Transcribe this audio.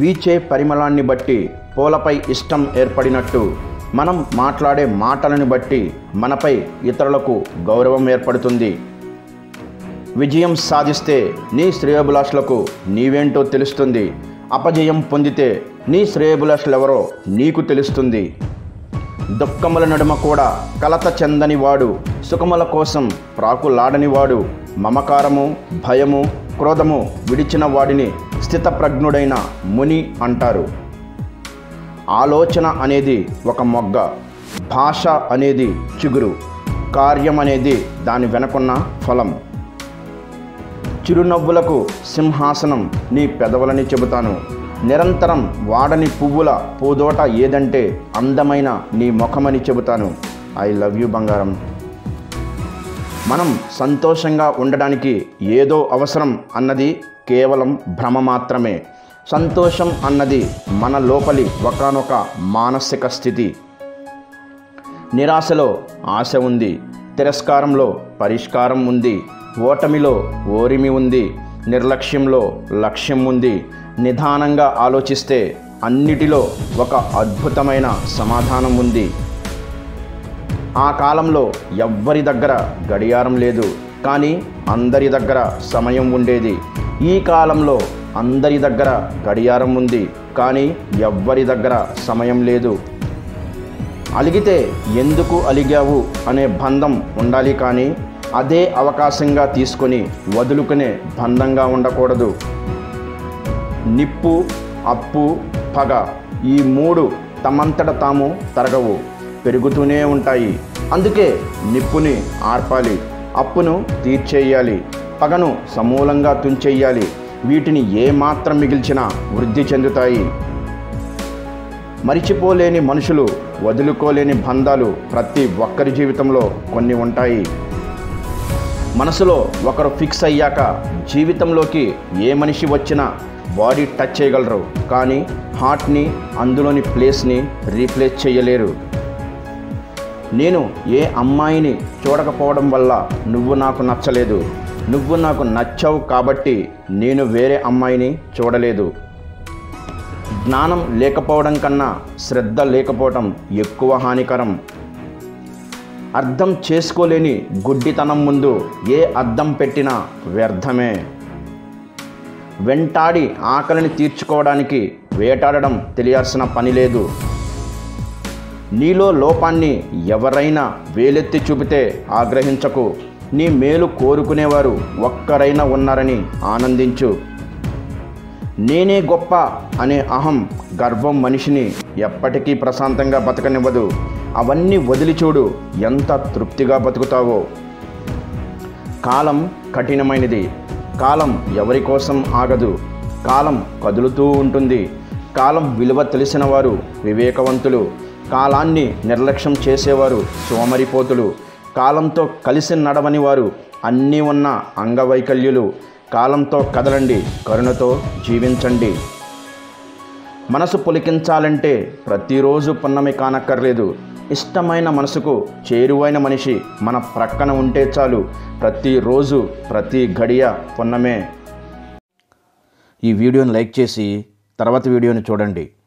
వీచే పరిమళాన్ని బట్టి పూలపై ఇష్టం ఏర్పడినట్టు మనం మాట్లాడే మాటలను బట్టి మనపై ఇతరులకు గౌరవం ఏర్పడుతుంది విజయం సాధిస్తే నీ శ్రేయోభిలాషులకు నీవేంటో తెలుస్తుంది అపజయం పొందితే నీ శ్రేయోభిలాషులెవరో నీకు తెలుస్తుంది దుఃఖముల నడుమ కూడా కలత చెందని వాడు సుఖముల కోసం ప్రాకులాడనివాడు మమకారము భయము క్రోధము విడిచిన వాడిని స్థితప్రజ్ఞుడైన ముని అంటారు ఆలోచన అనేది ఒక మొగ్గ భాష అనేది చిగురు కార్యం అనేది దాని వెనకున్న ఫలం చిరునవ్వులకు సింహాసనం నీ పెదవులని చెబుతాను నిరంతరం వాడని పువ్వుల పూదోట ఏదంటే అందమైన నీ ముఖమని చెబుతాను ఐ లవ్ యూ బంగారం మనం సంతోషంగా ఉండడానికి ఏదో అవసరం అన్నది కేవలం భ్రమ మాత్రమే సంతోషం అన్నది మన లోపలి ఒకనొక మానసిక స్థితి నిరాశలో ఆశ ఉంది తిరస్కారంలో పరిష్కారం ఉంది ఓటమిలో ఓరిమి ఉంది నిర్లక్ష్యంలో లక్ష్యం ఉంది నిదానంగా ఆలోచిస్తే అన్నిటిలో ఒక అద్భుతమైన సమాధానం ఉంది ఆ కాలంలో ఎవ్వరి దగ్గర గడియారం లేదు కానీ అందరి దగ్గర సమయం ఉండేది ఈ కాలంలో అందరి దగ్గర గడియారం ఉంది కానీ ఎవ్వరి దగ్గర సమయం లేదు అలిగితే ఎందుకు అలిగావు అనే బంధం ఉండాలి కానీ అదే అవకాశంగా తీసుకొని వదులుకునే బంధంగా ఉండకూడదు నిప్పు అప్పు పగ ఈ మూడు తమంతట తాము తరగవు పెరుగుతూనే ఉంటాయి అందుకే నిప్పుని ఆర్పాలి అప్పును తీర్చేయాలి పగను సమూలంగా తుంచెయ్యాలి వీటిని ఏమాత్రం మిగిల్చినా వృద్ధి చెందుతాయి మరిచిపోలేని మనుషులు వదులుకోలేని బంధాలు ప్రతి ఒక్కరి జీవితంలో కొన్ని ఉంటాయి మనసులో ఒకరు ఫిక్స్ అయ్యాక జీవితంలోకి ఏ మనిషి వచ్చినా బాడీ టచ్ చేయగలరు కానీ హార్ట్ని అందులోని ప్లేస్ని రీప్లేస్ చేయలేరు నేను ఏ అమ్మాయిని చూడకపోవడం వల్ల నువ్వు నాకు నచ్చలేదు నువ్వు నాకు నచ్చావు కాబట్టి నేను వేరే అమ్మాయిని చూడలేదు జ్ఞానం లేకపోవడం కన్నా శ్రద్ధ లేకపోవడం ఎక్కువ హానికరం అర్థం చేసుకోలేని గుడ్డితనం ముందు ఏ అద్దం పెట్టినా వ్యర్థమే వెంటాడి ఆకలిని తీర్చుకోవడానికి వేటాడడం తెలియాల్సిన పని లేదు నీలో లోపాన్ని ఎవరైనా వేలెత్తి చూపితే ఆగ్రహించకు నీ మేలు కోరుకునేవారు ఒక్కరైనా ఉన్నారని ఆనందించు నేనే గొప్ప అనే అహం గర్వం మనిషిని ఎప్పటికీ ప్రశాంతంగా బతకనివ్వదు అవన్నీ వదిలి చూడు ఎంత తృప్తిగా బతుకుతావో కాలం కఠినమైనది కాలం ఎవరి కోసం ఆగదు కాలం కదులుతూ ఉంటుంది కాలం విలువ తెలిసిన వారు వివేకవంతులు కాలాన్ని నిర్లక్ష్యం చేసేవారు సోమరిపోతులు కాలంతో కలిసి నడవని వారు అన్నీ ఉన్న అంగవైకల్యులు కాలంతో కదలండి కరుణతో జీవించండి మనసు పులికించాలంటే ప్రతిరోజు పున్నమి కానక్కర్లేదు ఇష్టమైన మనసుకు చేరువైన మనిషి మన ప్రక్కన ఉంటే చాలు ప్రతిరోజు ప్రతి గడియ పున్నమే ఈ వీడియోని లైక్ చేసి తర్వాత వీడియోని చూడండి